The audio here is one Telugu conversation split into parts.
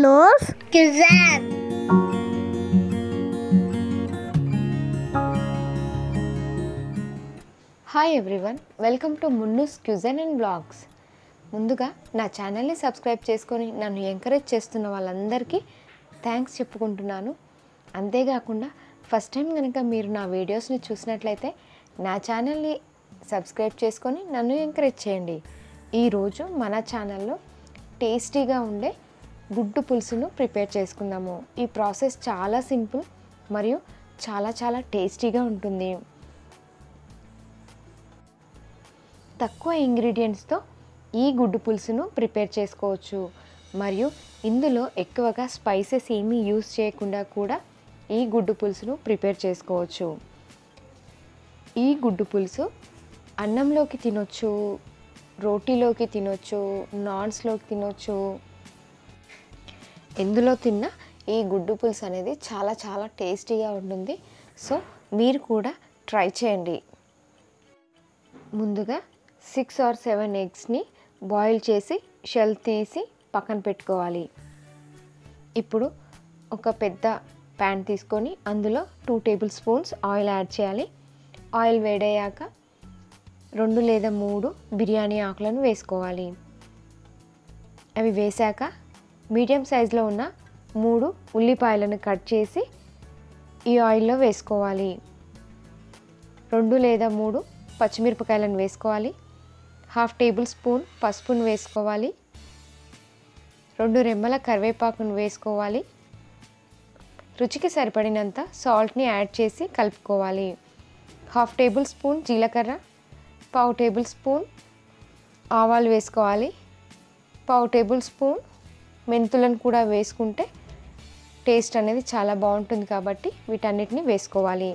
Munoz Kazan. Hi everyone welcome to Munnu's cuisine and blogs ముందుగా నా ఛానల్ని సబ్స్క్రైబ్ చేసుకొని నన్ను ఎంకరేజ్ చేస్తున్న వాళ్ళందరికీ థ్యాంక్స్ చెప్పుకుంటున్నాను అంతేకాకుండా ఫస్ట్ టైం కనుక మీరు నా వీడియోస్ని చూసినట్లయితే నా ఛానల్ని సబ్స్క్రైబ్ చేసుకొని నన్ను ఎంకరేజ్ చేయండి ఈరోజు మన ఛానల్లో టేస్టీగా ఉండే గుడ్డు పులుసును ప్రిపేర్ చేసుకుందాము ఈ ప్రాసెస్ చాలా సింపుల్ మరియు చాలా చాలా టేస్టీగా ఉంటుంది తక్కువ ఇంగ్రీడియంట్స్తో ఈ గుడ్డు పులుసును ప్రిపేర్ చేసుకోవచ్చు మరియు ఇందులో ఎక్కువగా స్పైసెస్ ఏమీ యూస్ చేయకుండా కూడా ఈ గుడ్డు పులుసును ప్రిపేర్ చేసుకోవచ్చు ఈ గుడ్డు పులుసు అన్నంలోకి తినొచ్చు రోటీలోకి తినొచ్చు నాన్స్లోకి తినొచ్చు ఎందులో తిన్నా ఈ గుడ్డు పులుసు అనేది చాలా చాలా టేస్టీగా ఉంటుంది సో మీరు కూడా ట్రై చేయండి ముందుగా సిక్స్ ఆర్ సెవెన్ ఎగ్స్ని బాయిల్ చేసి షెల్ తీసి పక్కన పెట్టుకోవాలి ఇప్పుడు ఒక పెద్ద ప్యాన్ తీసుకొని అందులో two tablespoons oil add చేయాలి ఆయిల్ వేడయ్యాక రెండు లేదా మూడు బిర్యానీ ఆకులను వేసుకోవాలి అవి వేశాక మీడియం సైజులో ఉన్న మూడు ఉల్లిపాయలను కట్ చేసి ఈ ఆయిల్లో వేసుకోవాలి రెండు లేదా మూడు పచ్చిమిరపకాయలను వేసుకోవాలి హాఫ్ టేబుల్ స్పూన్ పసుపును వేసుకోవాలి రెండు రెమ్మల కరివేపాకును వేసుకోవాలి రుచికి సరిపడినంత సాల్ట్ని యాడ్ చేసి కలుపుకోవాలి హాఫ్ టేబుల్ స్పూన్ జీలకర్ర పావు టేబుల్ స్పూన్ ఆవాలు వేసుకోవాలి పావు టేబుల్ స్పూన్ మెంతులను కూడా వేసుకుంటే టేస్ట్ అనేది చాలా బాగుంటుంది కాబట్టి వీటన్నిటిని వేసుకోవాలి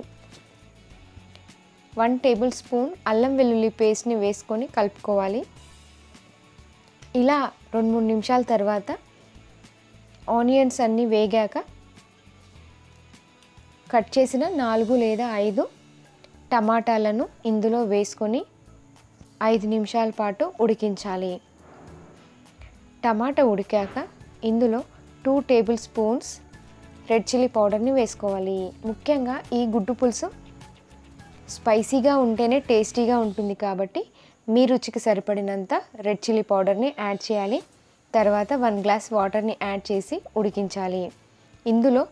వన్ టేబుల్ స్పూన్ అల్లం వెల్లుల్లి పేస్ట్ని వేసుకొని కలుపుకోవాలి ఇలా రెండు మూడు నిమిషాల తర్వాత ఆనియన్స్ అన్నీ వేగాక కట్ చేసిన నాలుగు లేదా ఐదు టమాటాలను ఇందులో వేసుకొని ఐదు నిమిషాల పాటు ఉడికించాలి టమాటా ఉడికాక ఇందులో two tablespoons red chilli పౌడర్ని వేసుకోవాలి ముఖ్యంగా ఈ గుడ్డు పులుసు స్పైసీగా ఉంటేనే టేస్టీగా ఉంటుంది కాబట్టి మీ రుచికి సరిపడినంత రెడ్ చిల్లీ పౌడర్ని యాడ్ చేయాలి తర్వాత వన్ గ్లాస్ వాటర్ని యాడ్ చేసి ఉడికించాలి ఇందులో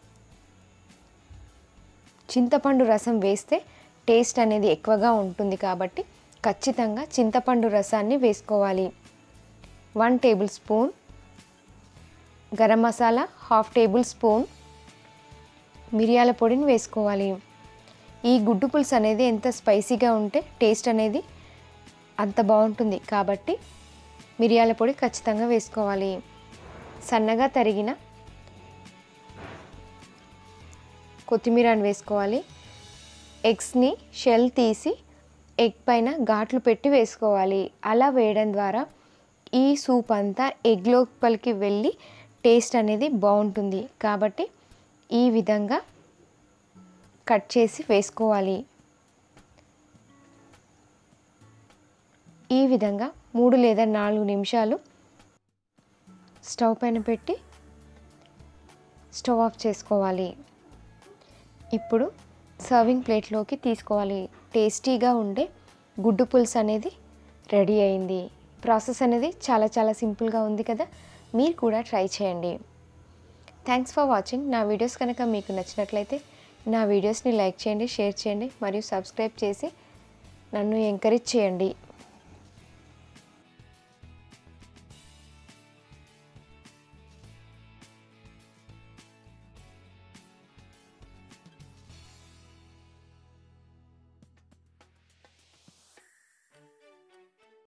చింతపండు రసం వేస్తే టేస్ట్ అనేది ఎక్కువగా ఉంటుంది కాబట్టి ఖచ్చితంగా చింతపండు రసాన్ని వేసుకోవాలి one tablespoon garam masala half tablespoon మిరియాల పొడిని వేసుకోవాలి ఈ గుడ్డు పులుసు అనేది ఎంత స్పైసీగా ఉంటే టేస్ట్ అనేది అంత బాగుంటుంది కాబట్టి మిరియాల పొడి ఖచ్చితంగా వేసుకోవాలి సన్నగా తరిగిన కొత్తిమీరని వేసుకోవాలి ఎగ్స్ని షెల్ తీసి ఎగ్ పైన ఘాట్లు పెట్టి వేసుకోవాలి అలా వేయడం ద్వారా ఈ సూప్ అంతా ఎగ్ లోపలికి వెళ్ళి టేస్ట్ అనేది బాగుంటుంది కాబట్టి ఈ విధంగా కట్ చేసి వేసుకోవాలి ఈ విధంగా మూడు లేదా నాలుగు నిమిషాలు స్టవ్ పైన పెట్టి స్టవ్ ఆఫ్ చేసుకోవాలి ఇప్పుడు సర్వింగ్ ప్లేట్లోకి తీసుకోవాలి టేస్టీగా ఉండే గుడ్డు పులుసు అనేది రెడీ అయింది ప్రాసెస్ అనేది చాలా చాలా సింపుల్గా ఉంది కదా మీరు కూడా ట్రై చేయండి థ్యాంక్స్ ఫర్ వాచింగ్ నా వీడియోస్ కనుక మీకు నచ్చినట్లయితే నా వీడియోస్ని లైక్ చేయండి షేర్ చేయండి మరియు సబ్స్క్రైబ్ చేసి నన్ను ఎంకరేజ్ చేయండి